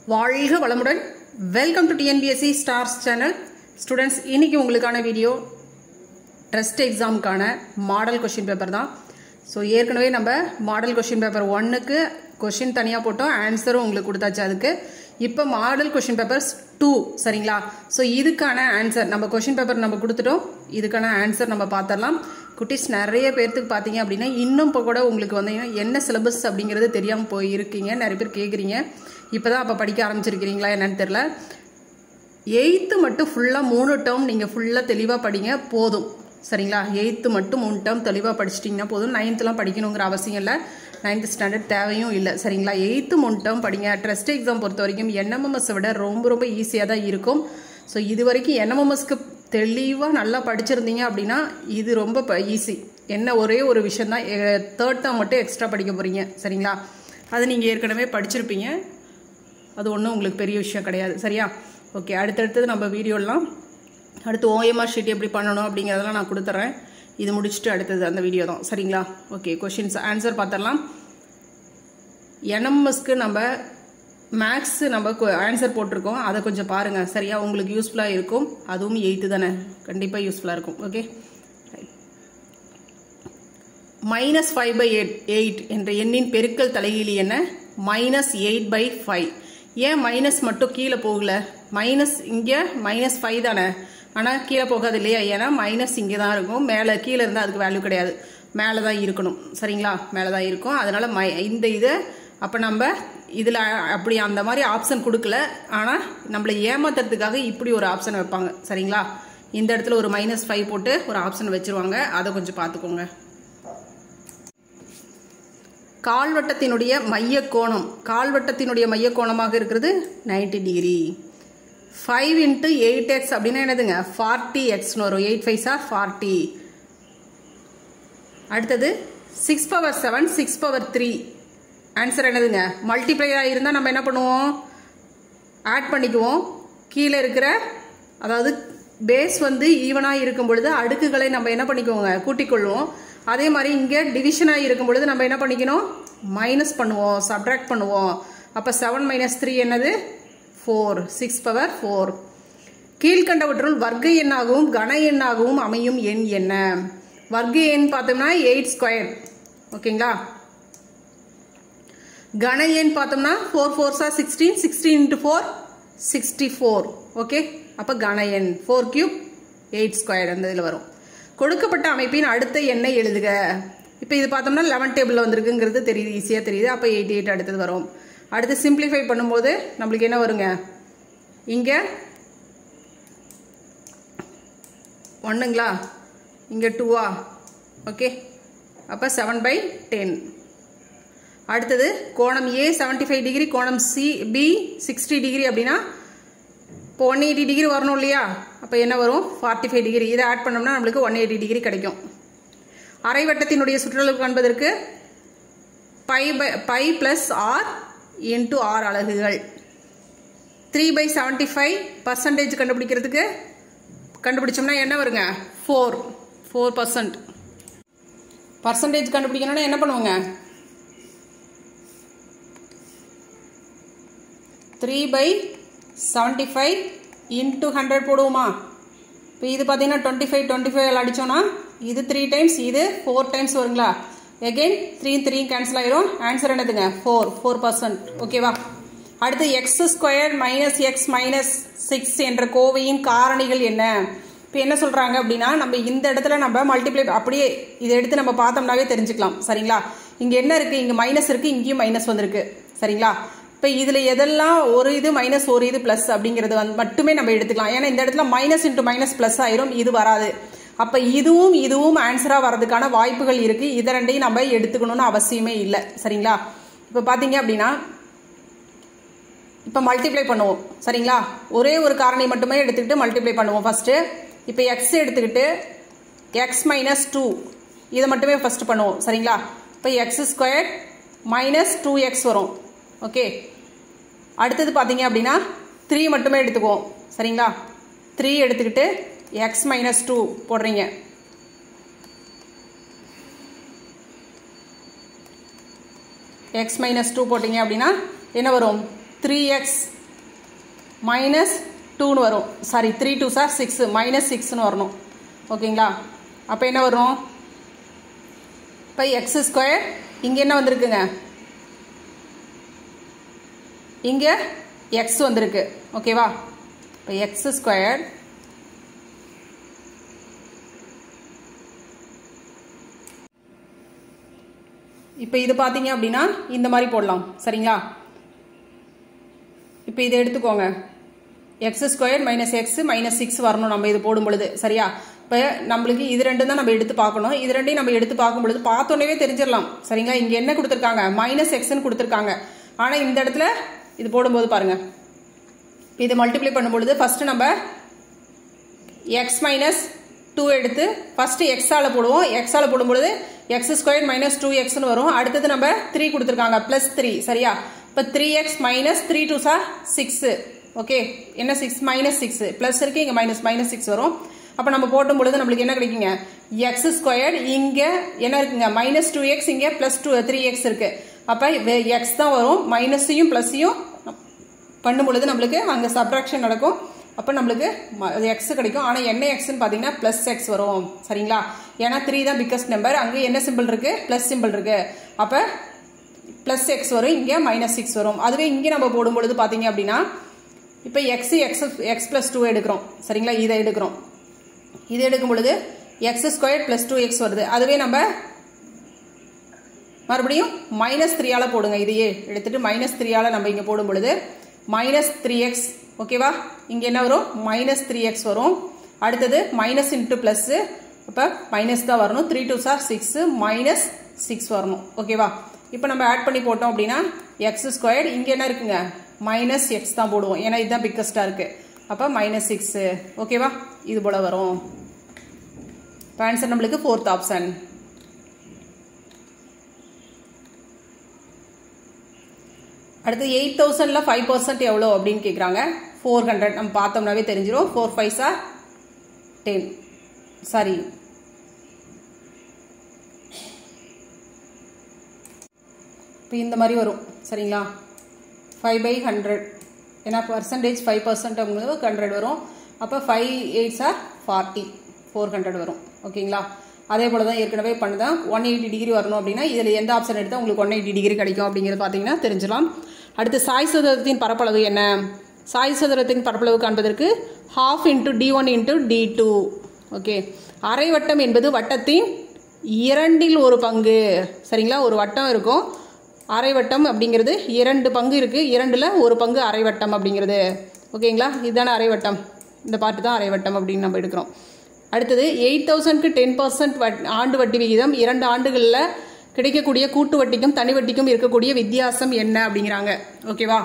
வாழ்க வளமுடன் welcome to TNPSC stars channel students இன்னைக்கு உங்களுக்கான வீடியோ டெஸ்ட் எக்ஸாமுக்கான மாடல் கொஷின் பேப்பர் தான் ஸோ ஏற்கனவே நம்ம மாடல் கொஷின் பேப்பர் ஒன்னுக்கு கொஷின் தனியாக போட்டோம் ஆன்சரும் உங்களுக்கு கொடுத்தாச்சு அதுக்கு இப்போ மாடல் கொஷின் பேப்பர்ஸ் டூ சரிங்களா ஸோ இதுக்கான ஆன்சர் நம்ம கொஷின் பேப்பர் நம்ம கொடுத்துட்டோம் இதுக்கான ஆன்சர் நம்ம பார்த்துடலாம் குட்டீஸ் நிறைய பேர்த்துக்கு பார்த்தீங்க அப்படின்னா இன்னும் இப்போ கூட உங்களுக்கு வந்தீங்கன்னா என்ன சிலபஸ் அப்படிங்கிறது தெரியாமல் போயிருக்கீங்க நிறைய பேர் கேட்குறீங்க இப்போ தான் அப்போ படிக்க ஆரம்பிச்சிருக்கிறீங்களா என்னன்னு தெரில எயித்து மட்டும் ஃபுல்லாக மூணு டேர்ம் நீங்கள் ஃபுல்லாக தெளிவாக படிங்க போதும் சரிங்களா எயித்து மட்டும் மூணு டேர்ம் தெளிவாக படிச்சிட்டிங்கன்னா போதும் நைன்த்துலாம் படிக்கணுங்கிற அவசியம் இல்லை நைன்த் ஸ்டாண்டர்ட் தேவையும் இல்லை சரிங்களா எயித்து மூணு டேர்ம் படிங்க ட்ரெஸ்ட் எக்ஸாம் பொறுத்த வரைக்கும் என்எம்எம்எஸை விட ரொம்ப ரொம்ப ஈஸியாக தான் இருக்கும் ஸோ இது வரைக்கும் என்எம்எம்எஸ்க்கு தெளிவாக நல்லா படிச்சிருந்தீங்க அப்படின்னா இது ரொம்ப ஈஸி என்ன ஒரே ஒரு விஷயம் தான் தேர்ட் டேர்ம் மட்டும் எக்ஸ்ட்ரா படிக்க போகிறீங்க சரிங்களா அது நீங்கள் ஏற்கனவே படிச்சிருப்பீங்க அது ஒன்றும் உங்களுக்கு பெரிய விஷயம் கிடையாது சரியா ஓகே அடுத்தடுத்தது நம்ம வீடியோலாம் அடுத்து ஓஎம்ஆர் ஷீட் எப்படி பண்ணணும் அப்படிங்கிறதெல்லாம் நான் கொடுத்துட்றேன் இது முடிச்சுட்டு அடுத்தது அந்த வீடியோ தான் சரிங்களா ஓகே கொஷின்ஸ் ஆன்சர் பார்த்துடலாம் என்எம்எஸ்க்கு நம்ம மேக்ஸ் நம்ம ஆன்சர் போட்டிருக்கோம் அதை கொஞ்சம் பாருங்கள் சரியா உங்களுக்கு யூஸ்ஃபுல்லாக இருக்கும் அதுவும் எயித்து தானே கண்டிப்பாக யூஸ்ஃபுல்லாக இருக்கும் okay minus five by eight eight என்ற எண்ணின் பெருக்கல் தலைகீழி என்ன மைனஸ் எயிட் பை ஃபைவ் ஏன் மைனஸ் மட்டும் கீழே போகல மைனஸ் இங்கே மைனஸ் ஃபைவ் தானே ஆனால் கீழே போகாது இல்லையா ஏன்னா மைனஸ் இங்கே தான் இருக்கும் மேலே கீழே இருந்தால் அதுக்கு வேல்யூ கிடையாது மேலே தான் இருக்கணும் சரிங்களா மேலே தான் இருக்கும் அதனால் மை இந்த இது அப்போ நம்ம இதில் அப்படி அந்த மாதிரி ஆப்ஷன் கொடுக்கல ஆனால் நம்மளை ஏமாத்துறதுக்காக இப்படி ஒரு ஆப்ஷன் வைப்பாங்க சரிங்களா இந்த இடத்துல ஒரு மைனஸ் ஃபைவ் போட்டு ஒரு ஆப்ஷன் வச்சுருவாங்க அதை கொஞ்சம் பார்த்துக்கோங்க கால்வட்டத்தினுடைய மைய கோணம் கால்வட்டத்தினுடைய மைய கோணமாக இருக்கிறது ninety degree five into eight X அப்படின்னா என்னதுங்க ஃபார்ட்டி எக்ஸ்னு வரும் எயிட் ஃபைவ் சார் ஃபார்ட்டி அடுத்தது six power seven six power three answer என்னதுங்க மல்டிப்ளையாக இருந்தால் நம்ம என்ன பண்ணுவோம் ஆட் பண்ணிக்குவோம் கீழே இருக்கிற அதாவது பேஸ் வந்து ஈவனாக இருக்கும் பொழுது அடுக்குகளை நம்ம என்ன பண்ணிக்குவோங்க கூட்டிக்கொள்வோம் அதே மாதிரி இங்கே டிவிஷனாக இருக்கும் பொழுது நம்ம என்ன பண்ணிக்கணும் மைனஸ் பண்ணுவோம் சப்ட்ராக்ட் பண்ணுவோம் அப்போ செவன் மைனஸ் த்ரீ என்னது ஃபோர் சிக்ஸ் பவர் ஃபோர் கீழ்கண்டவற்றுள் வர்க்க எண்ணாகவும் கன எண்ணாகவும் அமையும் எண் என்ன வர்க்க எண் பார்த்தோம்னா எயிட் ஸ்கொயர் ஓகேங்களா கன எண் பார்த்தோம்னா ஃபோர் ஃபோர்ஸா sixteen sixteen into four sixty four okay அப்போ கன எண் ஃபோர் கியூப் எயிட் ஸ்கொயர் அந்த இதில் வரும் கொடுக்கப்பட்ட அமைப்பின் அடுத்த எண்ணை எழுதுக இப்போ இது பார்த்தோம்னா லெவன் டேபிளில் வந்திருக்குங்கிறது தெரியுது ஈஸியாக தெரியுது அப்போ எயிட்டி எயிட் அடுத்தது வரும் அடுத்து சிம்பிளிஃபை பண்ணும்போது நம்மளுக்கு என்ன வருங்க இங்கே ஒன்றுங்களா இங்கே டூவா ஓகே அப்போ செவன் பை டென் அடுத்தது கோணம் ஏ செவன்டி ஃபைவ் டிகிரி கோணம் சி பி சிக்ஸ்டி டிகிரி அப்படின்னா இப்போ ஒன் எயிட்டி டிகிரி வரணும் இல்லையா அப்போ என்ன வரும் ஃபார்ட்டி ஃபைவ் டிகிரி இதை ஆட் பண்ணோம்னா நம்மளுக்கு ஒன் எயிட்டி டிகிரி கிடைக்கும் அரைவட்டத்தினுடைய சுற்றளவு காண்பதற்கு pi pi pi plus r into r அலகுகள் three by seventy five percentage கண்டுபிடிக்கிறதுக்கு கண்டுபிடிச்சோம்னா என்ன வருங்க ஃபோர் ஃபோர் பர்சன்ட் பர்சன்டேஜ் கண்டுபிடிக்கணும்னா என்ன பண்ணுவோங்க three by seventy five into hundred போடுவோமா இப்போ இது பார்த்தீங்கன்னா டுவெண்ட்டி ஃபைவ் டுவெண்ட்டி ஃபைவ் அடித்தோன்னா இது த்ரீ டைம்ஸ் இது ஃபோர் டைம்ஸ் வருங்களா எகெயின் த்ரீ த்ரீ கேன்சல் ஆயிரும் ஆன்சர் என்னதுங்க ஃபோர் ஃபோர் பர்சன்ட் ஓகேவா அடுத்து x square minus x minus six என்ற கோவையின் காரணிகள் என்ன இப்போ என்ன சொல்கிறாங்க அப்படின்னா நம்ம இந்த இடத்துல நம்ம மல்டிப்ளை அப்படியே இதை எடுத்து நம்ம பார்த்தோம்னாவே தெரிஞ்சுக்கலாம் சரிங்களா இங்கே என்ன இருக்குது இங்கே மைனஸ் இருக்குது இங்கேயும் மைனஸ் வந்திருக்கு சரிங்களா இப்போ இதில் எதெல்லாம் ஒரு இது மைனஸ் ஒரு இது ப்ளஸ் அப்படிங்கிறது வந்து மட்டுமே நம்ம எடுத்துக்கலாம் ஏன்னா இந்த இடத்துல மைனஸ் இன்ட்டு மைனஸ் ப்ளஸ் ஆயிரும் இது வராது அப்போ இதுவும் இதுவும் ஆன்சராக வர்றதுக்கான வாய்ப்புகள் இருக்குது இதை ரெண்டையும் நம்ம எடுத்துக்கணும்னு அவசியமே இல்லை சரிங்களா இப்போ பார்த்தீங்க அப்படின்னா இப்போ மல்டிப்ளை பண்ணுவோம் சரிங்களா ஒரே ஒரு காரணி மட்டுமே எடுத்துக்கிட்டு மல்டிப்ளை பண்ணுவோம் ஃபஸ்ட்டு இப்போ எக்ஸ் எடுத்துக்கிட்டு எக்ஸ் மைனஸ் டூ இதை மட்டுமே ஃபஸ்ட்டு பண்ணுவோம் சரிங்களா இப்போ x square minus two x வரும் ஓகே அடுத்தது பார்த்தீங்க அப்படின்னா த்ரீ மட்டுமே எடுத்துக்குவோம் சரிங்களா த்ரீ எடுத்துக்கிட்டு எக்ஸ் மைனஸ் டூ போடுறீங்க எக்ஸ் மைனஸ் டூ போட்டிங்க அப்படின்னா என்ன வரும் த்ரீ எக்ஸ் மைனஸ் டூன்னு வரும் sorry three two sir six minus சிக்ஸ்னு வரணும் ஓகேங்களா அப்போ என்ன வரும் இப்போ எக்ஸ் ஸ்கொயர் இங்கே என்ன வந்திருக்குங்க இங்கே எக்ஸ் வந்திருக்கு ஓகேவா இப்போ எக்ஸ் ஸ்கொயர் இப்போ இது பார்த்தீங்க அப்படின்னா இந்த மாதிரி போடலாம் சரிங்களா இப்போ இதை எடுத்துக்கோங்க x square minus x minus six வரணும் நம்ம இது போடும் பொழுது சரியா இப்போ நம்மளுக்கு இது ரெண்டும் தான் நம்ம எடுத்து பார்க்கணும் இது ரெண்டையும் நம்ம எடுத்து பார்க்கும் பொழுது பார்த்தோன்னே தெரிஞ்சிடலாம் சரிங்களா இங்கே என்ன கொடுத்துருக்காங்க மைனஸ் எக்ஸ்ன்னு கொடுத்துருக்காங்க ஆனால் இந்த இடத்துல இது போடும்போது பாருங்க இது மல்டிப்ளை பண்ணும் பொழுது ஃபர்ஸ்ட் நம்ம எக்ஸ் மைனஸ் டூ எடுத்து ஃபர்ஸ்ட் எக்ஸால போடுவோம் எக்ஸால போடும்பொழுது எக்ஸ் ஸ்கொயர் மைனஸ் டூ எக்ஸ்னு வரும் அடுத்தது நம்ம த்ரீ கொடுத்துருக்காங்க பிளஸ் த்ரீ சரியா இப்போ three x minus three two sir six okay என்ன சிக்ஸ் மைனஸ் சிக்ஸ் பிளஸ் இருக்கு இங்கே மைனஸ் மைனஸ் சிக்ஸ் வரும் அப்போ நம்ம போட்டும் பொழுது நம்மளுக்கு என்ன கிடைக்குங்க எக்ஸ் ஸ்கொயர் இங்கே என்ன இருக்குங்க மைனஸ் டூ எக்ஸ் இங்கே பிளஸ் டூ த்ரீ எக்ஸ் இருக்கு அப்போ எக்ஸ் தான் வரும் மைனஸையும் ப்ளஸையும் பண்ணும் பொழுது நம்மளுக்கு அங்கே சப்ராக்ஷன் நடக்கும் அப்போ நம்மளுக்கு எக்ஸ் கிடைக்கும் ஆனால் என்ன எக்ஸ்ன்னு பார்த்தீங்கன்னா ப்ளஸ் எக்ஸ் வரும் சரிங்களா ஏன்னா த்ரீ தான் பிக்கஸ்ட் நம்பர் அங்கே என்ன சிம்பிள் இருக்கு ப்ளஸ் சிம்பிள் இருக்கு அப்போ ப்ளஸ் எக்ஸ் வரும் இங்கே மைனஸ் சிக்ஸ் வரும் அதுவே இங்கே நம்ம போடும் பொழுது பார்த்தீங்க அப்படின்னா இப்போ x x x plus two எடுக்கிறோம் சரிங்களா இதை எடுக்கிறோம் இது எடுக்கும் பொழுது x square plus two x வருது அதுவே நம்ம மறுபடியும் மைனஸ் த்ரீயால போடுங்க இதையே எடுத்துட்டு மைனஸ் த்ரீயால நம்ம இங்கே போடும் பொழுது மைனஸ் த்ரீ எக்ஸ் ஓகேவா இங்கே என்ன வரும் மைனஸ் த்ரீ எக்ஸ் வரும் அடுத்தது மைனஸ் இன்ட்டு ப்ளஸ் அப்போ மைனஸ் தான் வரணும் three two sir six minus six வரணும் ஓகேவா இப்போ நம்ம ஆட் பண்ணி போட்டோம் அப்படின்னா எக்ஸ் ஸ்கொயர் இங்கே என்ன இருக்குங்க மைனஸ் எக்ஸ் தான் போடுவோம் ஏன்னா இதுதான் பிக்கஸ்டாக இருக்குது அப்போ மைனஸ் சிக்ஸு ஓகேவா இது போல் வரும் இப்போ ஆன்சர் நம்மளுக்கு ஃபோர்த் ஆப்ஷன் அடுத்து எயிட் தௌசண்ட்ல ஃபைவ் பர்சன்ட் எவ்வளோ அப்படின்னு கேட்குறாங்க ஃபோர் ஹண்ட்ரட் நம்ம பார்த்தோம்னாவே தெரிஞ்சிடும் four five sir ten sorry இப்போ இந்த மாதிரி வரும் சரிங்களா ஃபைவ் பை ஹண்ட்ரட் ஏன்னா பர்சன்டேஜ் ஃபைவ் பர்சன்ட் அப்படிங்கிறது ஹண்ட்ரட் வரும் அப்போ five eight sir forty four hundred வரும் ஓகேங்களா அதே போல் தான் ஏற்கனவே பண்ணுதான் ஒன் எயிட்டி டிகிரி வரணும் அப்படின்னா இதில் எந்த ஆப்ஷன் எடுத்தால் உங்களுக்கு ஒன் எயிட்டி டிகிரி கிடைக்கும் அப்படிங்கிறது பார்த்தீங்கன்னா தெரிஞ்சிடலாம் அடுத்து சாய் சதுரத்தின் பரப்பளவு என்ன சாய் சதுரத்தின் பரப்பளவு காண்பதற்கு half into d one into d two okay அரை வட்டம் என்பது வட்டத்தின் இரண்டில் ஒரு பங்கு சரிங்களா ஒரு வட்டம் இருக்கும் அரை வட்டம் அப்படிங்கிறது இரண்டு பங்கு இருக்குது இரண்டில் ஒரு பங்கு அரை வட்டம் அப்படிங்கிறது ஓகேங்களா இதுதானே அரை வட்டம் இந்த பாட்டு தான் அரை வட்டம் அப்படின்னு நம்ம எடுக்கிறோம் அடுத்தது எயிட் தௌசண்ட்க்கு டென் பர்சன்ட் வட் ஆண்டு வட்டி விகிதம் இரண்டு ஆண்டுகளில் கிடைக்கக்கூடிய கூட்டு வட்டிக்கும் தனி வட்டிக்கும் இருக்கக்கூடிய வித்தியாசம் என்ன அப்படிங்கிறாங்க ஓகேவா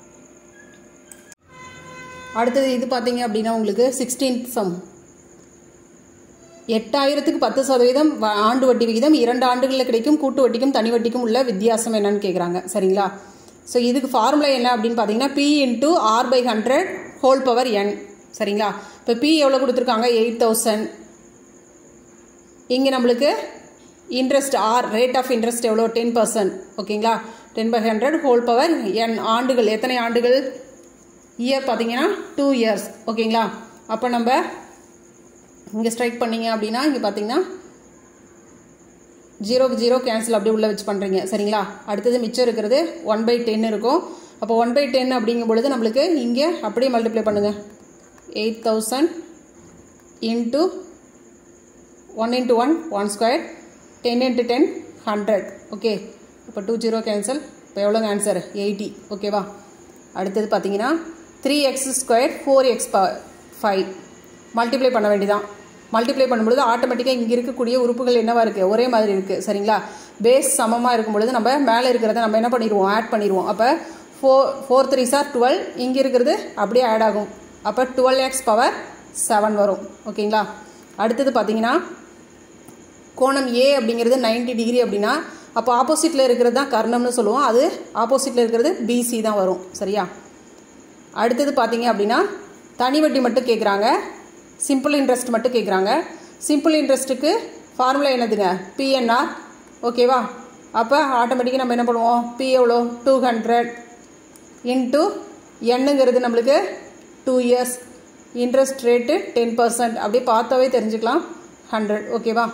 அடுத்தது இது பார்த்தீங்க அப்படின்னா உங்களுக்கு சிக்ஸ்டீன்த் சம் எட்டாயிரத்துக்கு பத்து சதவீதம் வ- ஆண்டு வட்டி விகிதம் இரண்டு ஆண்டுகளில் கிடைக்கும் கூட்டு வட்டிக்கும் தனி வட்டிக்கும் உள்ள வித்தியாசம் என்னன்னு கேட்குறாங்க சரிங்களா ஸோ இதுக்கு ஃபார்முலா என்ன அப்படின்னு பார்த்தீங்கன்னா p into r by hundred whole power n சரிங்களா இப்போ பி எவ்வளோ கொடுத்துருக்காங்க எயிட் தௌசண்ட் இங்கே நம்மளுக்கு interest r rate of interest எவ்வளோ டென் பர்சன்ட் ஓகேங்களா ten by hundred whole power n ஆண்டுகள் எத்தனை ஆண்டுகள் இயர் பார்த்தீங்கன்னா டூ இயர்ஸ் ஓகேங்களா அப்போ நம்ம இங்கே ஸ்ட்ரைக் பண்ணீங்க அப்படின்னா இங்கே பார்த்தீங்கன்னா ஜீரோக்கு ஜீரோ கேன்சல் அப்படியே உள்ள வச்சு பண்ணுறீங்க சரிங்களா அடுத்தது மிச்சம் இருக்கிறது ஒன் பை டென் இருக்கும் அப்போ ஒன் பை டென் அப்படிங்கும் பொழுது நம்மளுக்கு இங்கே அப்படியே மல்டிப்ளை பண்ணுங்கள் eight thousand into one into one one square ten into ten hundred okay இப்போ டூ ஜீரோ கேன்சல் இப்போ எவ்வளோங்க ஆன்சர் எயிட்டி ஓகேவா அடுத்தது பார்த்தீங்கன்னா three x square four x five multiply பண்ண வேண்டியதான் மல்டிப்ளை பண்ணும்பொழுது ஆட்டோமேட்டிக்காக இங்கே இருக்கக்கூடிய உறுப்புகள் என்னவா இருக்குது ஒரே மாதிரி இருக்குது சரிங்களா பேஸ் சமமாக இருக்கும் பொழுது நம்ம மேலே இருக்கிறத நம்ம என்ன பண்ணிடுவோம் ஆட் பண்ணிடுவோம் அப்போ four four three sir twelve இங்கே இருக்கிறது அப்படியே ஆட் ஆகும் அப்போ டுவெல் எக்ஸ் பவர் செவன் வரும் ஓகேங்களா அடுத்தது பார்த்தீங்கன்னா கோணம் ஏ அப்படிங்கிறது 90 டிகிரி அப்படின்னா அப்போ ஆப்போசிட்டில் இருக்கிறது தான் கர்ணம்னு சொல்லுவோம் அது ஆப்போசிட்டில் இருக்கிறது பிசி தான் வரும் சரியா அடுத்தது பார்த்தீங்க அப்படின்னா தனி வட்டி மட்டும் கேட்குறாங்க சிம்பிள் இன்ட்ரெஸ்ட் மட்டும் கேட்குறாங்க சிம்பிள் இன்ட்ரெஸ்ட்டுக்கு ஃபார்முலா என்னதுங்க பிஎன்ஆர் ஓகேவா அப்போ ஆட்டோமேட்டிக்காக நம்ம என்ன பண்ணுவோம் பி எவ்வளோ டூ ஹண்ட்ரட் இன்ட்டு எண்ணுங்கிறது நம்மளுக்கு two years interest rate ten percent அப்படி பார்த்தாவே தெரிஞ்சுக்கலாம் ஹண்ட்ரட் ஓகேவா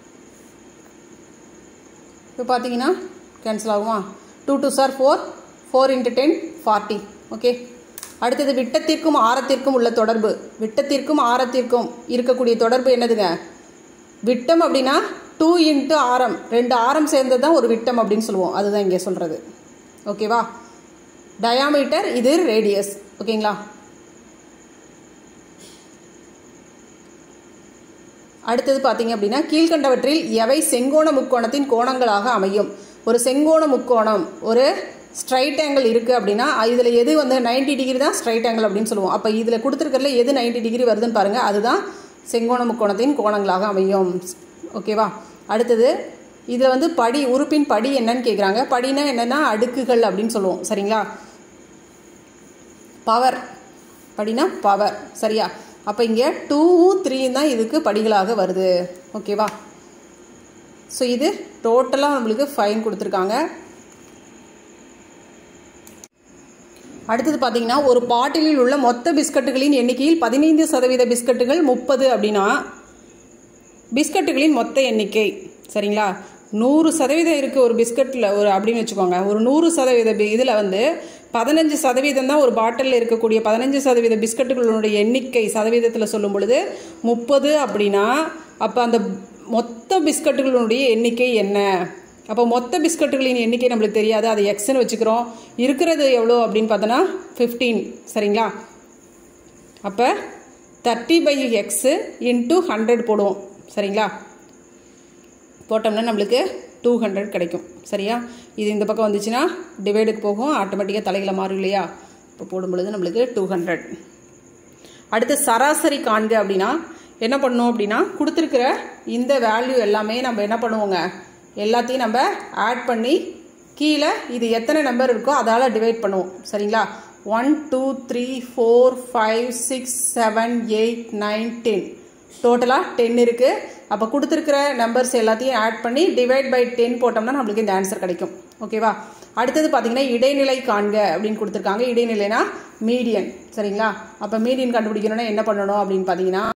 இப்போ பார்த்தீங்கன்னா கேன்சல் ஆகுமா two two sir four four into ten forty okay அடுத்தது விட்டத்திற்கும் ஆரத்திற்கும் உள்ள தொடர்பு விட்டத்திற்கும் ஆரத்திற்கும் இருக்கக்கூடிய தொடர்பு என்னதுங்க விட்டம் அப்படின்னா டூ இன்ட்டு ஆரம் ரெண்டு ஆரம் சேர்ந்தது தான் ஒரு விட்டம் அப்படின்னு சொல்லுவோம் அதுதான் இங்கே சொல்கிறது ஓகேவா டயாமீட்டர் இது ரேடியஸ் ஓகேங்களா அடுத்தது பார்த்தீங்க அப்படின்னா கீழ்கண்டவற்றில் எவை செங்கோண முக்கோணத்தின் கோணங்களாக அமையும் ஒரு செங்கோண முக்கோணம் ஒரு ஸ்ட்ரைட் ஆங்கிள் இருக்குது அப்படின்னா இதில் எது வந்து 90 டிகிரி தான் ஸ்ட்ரைட் ஆங்கிள் அப்படின்னு சொல்லுவோம் அப்போ இதில் கொடுத்துருக்கறதுல எது 90 டிகிரி வருதுன்னு பாருங்கள் அதுதான் செங்கோண முக்கோணத்தின் கோணங்களாக அமையும் ஓகேவா அடுத்தது இதில் வந்து படி உறுப்பின் படி என்னன்னு கேட்குறாங்க படினா என்னென்னா அடுக்குகள் அப்படின்னு சொல்லுவோம் சரிங்களா பவர் படினா பவர் சரியா அப்போ இங்கே டூவும் த்ரீயும் தான் இதுக்கு படிகளாக வருது ஓகேவா ஸோ இது டோட்டலாக நம்மளுக்கு ஃபைன் கொடுத்துருக்காங்க அடுத்தது பார்த்தீங்கன்னா ஒரு பாட்டிலில் உள்ள மொத்த பிஸ்கட்டுகளின் எண்ணிக்கையில் பதினைந்து சதவீத பிஸ்கட்டுகள் முப்பது அப்படின்னா பிஸ்கட்டுகளின் மொத்த எண்ணிக்கை சரிங்களா நூறு சதவீதம் இருக்குது ஒரு பிஸ்கட்டில் ஒரு அப்படின்னு வச்சுக்கோங்க ஒரு நூறு சதவீத இதில் வந்து பதினஞ்சு சதவீதம் தான் ஒரு பாட்டிலில் இருக்கக்கூடிய பதினஞ்சு சதவீத பிஸ்கட்டுகளுடைய எண்ணிக்கை சதவீதத்தில் சொல்லும் பொழுது முப்பது அப்படின்னா அப்போ அந்த மொத்த பிஸ்கட்டுகளுடைய எண்ணிக்கை என்ன அப்போ மொத்த பிஸ்கட்டுகளின் எண்ணிக்கை நம்மளுக்கு தெரியாது அது எக்ஸ்ன்னு வச்சுக்கிறோம் இருக்கிறது எவ்வளோ அப்படின்னு பார்த்தோன்னா ஃபிஃப்டீன் சரிங்களா அப்போ thirty by x into hundred போடுவோம் சரிங்களா போட்டோம்னா நம்மளுக்கு டூ ஹண்ட்ரட் கிடைக்கும் சரியா இது இந்த பக்கம் வந்துச்சுன்னா டிவைடுக்கு போகும் ஆட்டோமேட்டிக்காக தலைகளை மாறும் இல்லையா இப்போ போடும் பொழுது நம்மளுக்கு டூ ஹண்ட்ரட் அடுத்து சராசரி காண்க அப்படின்னா என்ன பண்ணணும் அப்படின்னா கொடுத்துருக்கிற இந்த வேல்யூ எல்லாமே நம்ம என்ன பண்ணுவோங்க எல்லாத்தையும் நம்ம ஆட் பண்ணி கீழே இது எத்தனை நம்பர் இருக்கோ அதால் டிவைட் பண்ணுவோம் சரிங்களா one two three four five six seven eight nine ten டோட்டலாக டென் இருக்குது அப்போ கொடுத்துருக்கிற நம்பர்ஸ் எல்லாத்தையும் ஆட் பண்ணி டிவைட் பை டென் போட்டோம்னா நம்மளுக்கு இந்த ஆன்சர் கிடைக்கும் ஓகேவா அடுத்தது பார்த்தீங்கன்னா இடைநிலை காண்க அப்படின்னு கொடுத்துருக்காங்க இடைநிலைனா மீடியன் சரிங்களா அப்போ மீடியன் கண்டுபிடிக்கணும்னா என்ன பண்ணணும் அப்படின்னு பார்த்தீங்கன்னா